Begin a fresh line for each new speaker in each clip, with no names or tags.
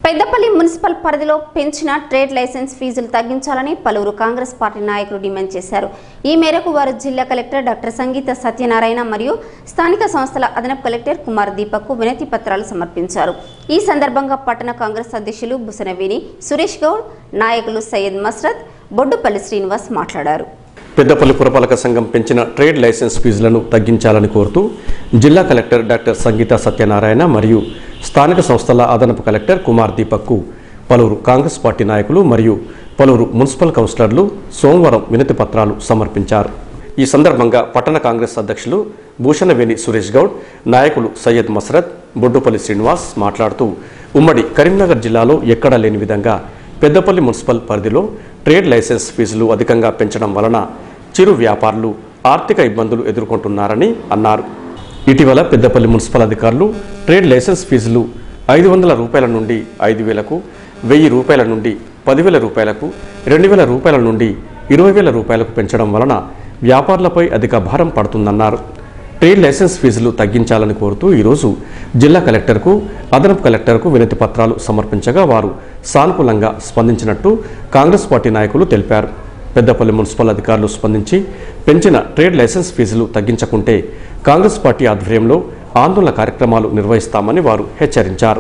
Peddapalli municipal పరిధిలో పెంచిన trade licence ఫీజులు తగ్గించాలని పలువురు కాంగ్రెస్ పార్టీ నాయకులు డిమాండ్ చేశారు ఈ మేరకు వారు జిల్లా కలెక్టర్ డాక్టర్ సంగీత సత్యనారాయణ మరియు స్థానిక సంస్థల అదనపు కలెక్టర్ కుమార్ దీపక్ వినతి పత్రాలు సమర్పించారు ఈ సందర్భంగా పట్టణ కాంగ్రెస్ అధ్యక్షులు బుసనవేని సురేష్ గౌడ్ నాయకులు సయ్యద్ మస్రద్ బొడ్డుపల్లి శ్రీనివాస్ మాట్లాడారు
పెద్దపల్లి పురపాలక సంఘం పెంచిన ట్రేడ్ లైసెన్స్ ఫీజులను తగ్గించాలని కోరుతూ జిల్లా కలెక్టర్ డాక్టర్ సంగీత సత్యనారాయణ మరియు స్థానిక సంస్థల అదనపు కలెక్టర్ కుమార్ దీపక్కు పలువురు కాంగ్రెస్ పార్టీ నాయకులు మరియు పలువురు మున్సిపల్ కౌన్సిలర్లు సోమవారం వినతి పత్రాలు సమర్పించారు ఈ సందర్భంగా పట్టణ కాంగ్రెస్ అధ్యక్షులు భూషణవేణి సురేష్ గౌడ్ నాయకులు సయ్యద్ మసరత్ బొడ్డుపల్లి శ్రీనివాస్ మాట్లాడుతూ ఉమ్మడి కరీంనగర్ జిల్లాలో ఎక్కడా లేని విధంగా పెద్దపల్లి మున్సిపల్ పరిధిలో ట్రేడ్ లైసెన్స్ ఫీజులు అధికంగా పెంచడం వలన చిరు వ్యాపారులు ఆర్థిక ఇబ్బందులు ఎదుర్కొంటున్నారని అన్నారు ఇటీవల పెద్దపల్లి మున్సిపల్ అధికారులు ట్రేడ్ లైసెన్స్ ఫీజులు ఐదు వందల రూపాయల నుండి ఐదు వేలకు వెయ్యి రూపాయల నుండి పదివేల రూపాయలకు రెండు వేల రూపాయల నుండి ఇరవై వేల రూపాయలకు పెంచడం వలన వ్యాపారులపై అధిక భారం పడుతుందన్నారు ట్రేడ్ లైసెన్స్ ఫీజులు తగ్గించాలని కోరుతూ ఈరోజు జిల్లా కలెక్టర్కు అదనపు కలెక్టర్కు వినతి పత్రాలు సమర్పించగా వారు సానుకూలంగా స్పందించినట్టు కాంగ్రెస్ పార్టీ నాయకులు తెలిపారు పెద్దపల్లి మున్సిపల్ అధికారులు స్పందించి పెంచిన ట్రేడ్ లైసెన్స్ ఫీజులు తగ్గించకుంటే కాంగ్రెస్ పార్టీ ఆధ్వర్యంలో ఆందోళన కార్యక్రమాలు నిర్వహిస్తామని వారు హెచ్చరించారు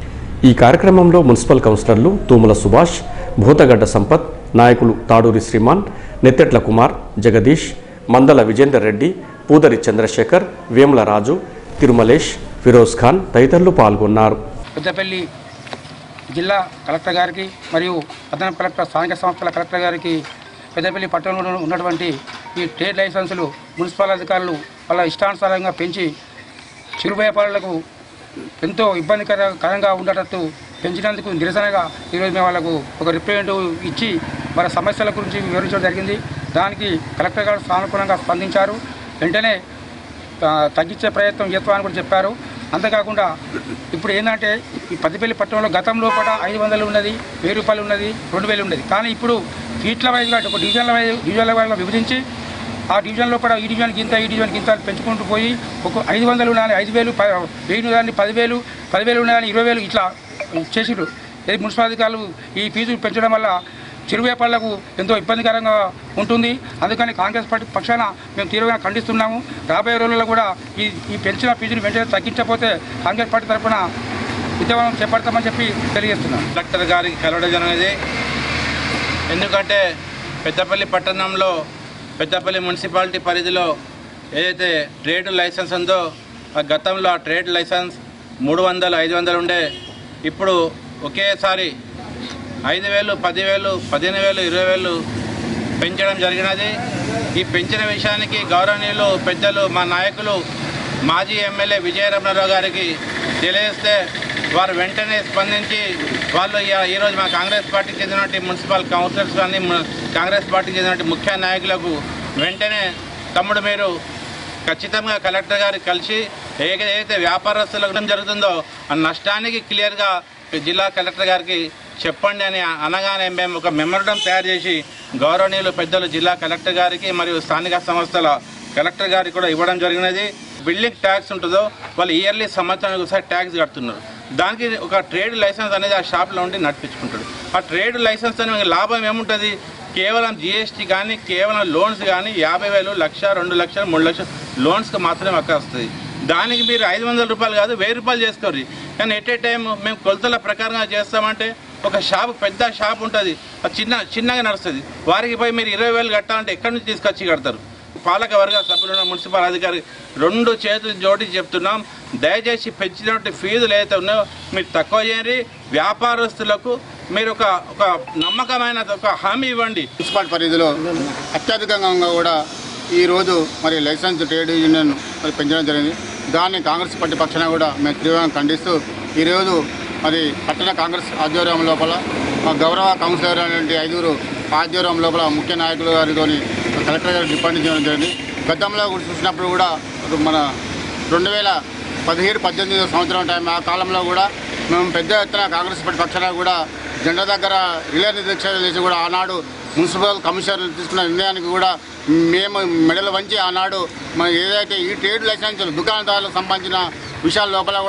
ఈ కార్యక్రమంలో మున్సిపల్ కౌన్సిలర్లు తూముల సుభాష్ భూతగడ్డ సంపత్ నాయకులు తాడూరి శ్రీమాన్ నెత్తెట్ల కుమార్ జగదీష్ మందల విజేందర్ రెడ్డి పూదరి చంద్రశేఖర్ వేముల రాజు తిరుమలేష్ ఫిరోజ్ ఖాన్ తదితరులు పాల్గొన్నారు
పెద్దపల్లి జిల్లా కలెక్టర్ గారికి మరియు అదనపు కలెక్టర్ స్థానిక సంస్థల కలెక్టర్ గారికి పెద్దపల్లి పట్టణంలో ఉన్నటువంటి ఈ ట్రేడ్ లైసెన్సులు మున్సిపల్ అధికారులు వాళ్ళ ఇష్టానుసారంగా పెంచి చిరు వ్యాపారులకు ఎంతో ఇబ్బందికర కరంగా ఉండేటట్టు పెంచినందుకు నిరసనగా ఈరోజు మేము వాళ్ళకు ఒక రిప్రజెంటేటివ్ ఇచ్చి వాళ్ళ సమస్యల గురించి వివరించడం జరిగింది దానికి కలెక్టర్ గారు సానుకూలంగా స్పందించారు వెంటనే ఆ, తగ్గించే ప్రయత్నం చేస్తామని కూడా చెప్పారు అంతేకాకుండా ఇప్పుడు ఏంటంటే ఈ పదిపల్లి పట్టణంలో గతంలో కూడా ఐదు వందలు ఉన్నది వెయ్యి రూపాయలు ఉన్నది రెండు వేలు ఉన్నది కానీ ఇప్పుడు ఫీట్ల వైజ్గా ఒక డివిజన్ల వైజ్ డివిజన్ల వైజ్గా విభజించి ఆ డివిజన్లో కూడా ఈ డివిజన్కి ఇంత ఈ డివిజన్కి ఇంత అని పెంచుకుంటూ పోయి ఒక ఐదు వందలు ఉన్నదని ఐదు వేలు ప- వెయ్యి దాన్ని పదివేలు పదివేలు ఉన్నదని ఇరవై వేలు ఇట్లా చేసిరు ఇది మున్సిపల్ అధికారులు ఈ ఫీజులు పెంచడం వల్ల చిరు వ్యాపారులకు ఎంతో ఇబ్బందికరంగా ఉంటుంది అందుకని కాంగ్రెస్ పార్టీ పక్షాన మేము తీవ్రంగా ఖండిస్తున్నాము రాబోయే రోజుల్లో కూడా ఈ ఈ పెంచిన ఫీజులు వెంటనే తగ్గించకపోతే కాంగ్రెస్ పార్టీ తరఫున ఉద్యమం చేపడతామని చెప్పి తెలియజేస్తున్నాం
కలెక్టర్ గారికి కలవడం జరిగినది ఎందుకంటే పెద్దపల్లి పట్టణంలో పెద్దపల్లి మున్సిపాలిటీ పరిధిలో ఏదైతే ట్రేడ్ లైసెన్స్ ఉందో ఆ గతంలో ఆ ట్రేడ్ లైసెన్స్ మూడు వందలు ఐదు వందలు ఉండే ఇప్పుడు ఒకేసారి ఐదు వేలు పదివేలు పదిహేను వేలు ఇరవై వేలు పెంచడం జరిగినది ఈ పెంచిన విషయానికి గౌరవనీయులు పెద్దలు మా నాయకులు మాజీ ఎమ్మెల్యే విజయరమణరావు గారికి తెలియజేస్తే వారు వెంటనే స్పందించి వాళ్ళు ఈ- ఈరోజు మా కాంగ్రెస్ పార్టీకి చెందినటువంటి మున్సిపల్ కౌన్సిలర్స్ కానీ ము- కాంగ్రెస్ పార్టీకి చెందినటువంటి ముఖ్య నాయకులకు వెంటనే తమ్ముడు మీరు ఖచ్చితంగా కలెక్టర్ గారికి కలిసి ఏదైతే వ్యాపారస్తులకు జరుగుతుందో ఆ నష్టానికి క్లియర్గా జిల్లా కలెక్టర్ గారికి చెప్పండి అని అనగానే మేము ఒక మెమోరండం తయారు చేసి గౌరవనీయులు పెద్దలు జిల్లా కలెక్టర్ గారికి మరియు స్థానిక సంస్థల కలెక్టర్ గారికి కూడా ఇవ్వడం జరిగినది బిల్డింగ్ ట్యాక్స్ ఉంటుందో వాళ్ళు ఇయర్లీ సంవత్సరానికి ఒకసారి ట్యాక్స్ కడుతున్నారు దానికి ఒక ట్రేడ్ లైసెన్స్ అనేది ఆ షాప్లో ఉండి నడిపించుకుంటాడు ఆ ట్రేడ్ లైసెన్స్ అనే లాభం ఏముంటుంది కేవలం జిఎస్టీ కానీ కేవలం లోన్స్ కానీ యాభై వేలు లక్ష రెండు లక్షలు మూడు లక్షలు లోన్స్కి మాత్రమే అక్క వస్తుంది దానికి మీరు ఐదు వందల రూపాయలు కాదు వెయ్యి రూపాయలు చేసుకోరు కానీ ఎట్ ఏ టైం మేము కొలతల ప్రకారంగా చేస్తామంటే ఒక షాప్ పెద్ద షాప్ ఉంటుంది అది చిన్న చిన్నగా నడుస్తుంది వారికి పోయి మీరు ఇరవై వేలు కట్టాలంటే ఎక్కడి నుంచి తీసుకొచ్చి కడతారు పాలక వర్గ సభ్యులు మున్సిపల్ అధికారి రెండు చేతులు జోడించి చెప్తున్నాం దయచేసి పెంచినటువంటి ఫీజులు ఏదైతే ఉన్నాయో మీరు తక్కువ చేయండి వ్యాపారస్తులకు మీరు ఒక ఒక నమ్మకమైన ఒక హామీ ఇవ్వండి
మున్సిపల్ పరిధిలో అత్యధికంగా కూడా ఈరోజు మరి లైసెన్స్ ట్రేడ్ యూనియన్ మరి పెంచడం జరిగింది దాన్ని కాంగ్రెస్ పార్టీ పక్షాన కూడా మేము తీవ్రంగా ఖండిస్తూ ఈరోజు మరి పట్టణ కాంగ్రెస్ ఆధ్వర్యం లోపల మా గౌరవ కౌన్సిలర్ అనేటువంటి ఐదుగురు ఆధ్వర్యం లోపల ముఖ్య నాయకులు గారితో కలెక్టర్ గారు డిపార్ట్మెంట్ చేయడం జరిగింది గతంలో కూడా చూసినప్పుడు కూడా మన రెండు వేల పదిహేడు పద్దెనిమిది సంవత్సరం టైం ఆ కాలంలో కూడా మేము పెద్ద ఎత్తున కాంగ్రెస్ పార్టీ పక్షాన కూడా జెండా దగ్గర రిలే దీక్షలు చేసి కూడా ఆనాడు మున్సిపల్ కమిషనర్ తీసుకున్న నిర్ణయానికి కూడా మేము మెడలు వంచి ఆనాడు మన ఏదైతే ఈ ట్రేడ్ లైసెన్స్ దుకాణదారులకు సంబంధించిన విషయాల లోపల కూడా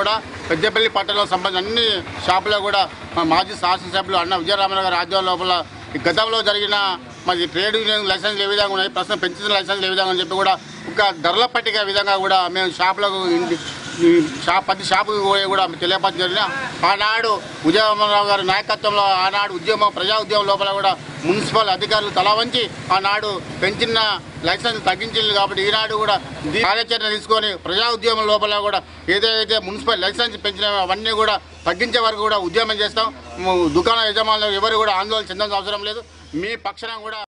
పెద్దపల్లి పట్టణంలో సంబంధించిన అన్ని షాపులో కూడా మా మాజీ శాసనసభ్యులు అన్న విజయరామరావు గారి ఆధ్వర్యం లోపల ఈ గతంలో జరిగిన మరి ట్రేడ్ యూనియన్ లైసెన్స్ ఏ విధంగా ఉన్నాయి ప్రస్తుతం పెంచిన లైసెన్స్ ఏ విధంగా అని చెప్పి కూడా ఒక ధరల పట్టిక విధంగా కూడా మేము షాపులకు ఇంటి ఈ షాప్ ప్రతి షాపుకి పోయి కూడా తెలియపరచడం జరిగిన ఆనాడు విజయరామరావు గారి నాయకత్వంలో ఆనాడు ఉద్యమం ప్రజా ఉద్యమం లోపల కూడా మున్సిపల్ అధికారులు తల వంచి ఆనాడు పెంచిన లైసెన్స్ తగ్గించింది కాబట్టి ఈనాడు కూడా దీ- కార్యాచరణ తీసుకొని ప్రజా ఉద్యమం లోపల కూడా ఏదైతే మున్సిపల్ లైసెన్స్ పెంచిన అవన్నీ కూడా తగ్గించే వరకు కూడా ఉద్యమం చేస్తాం ము- దుకాణ యజమానులు ఎవరు కూడా ఆందోళన చెందాల్సిన అవసరం లేదు మీ పక్షాన కూడా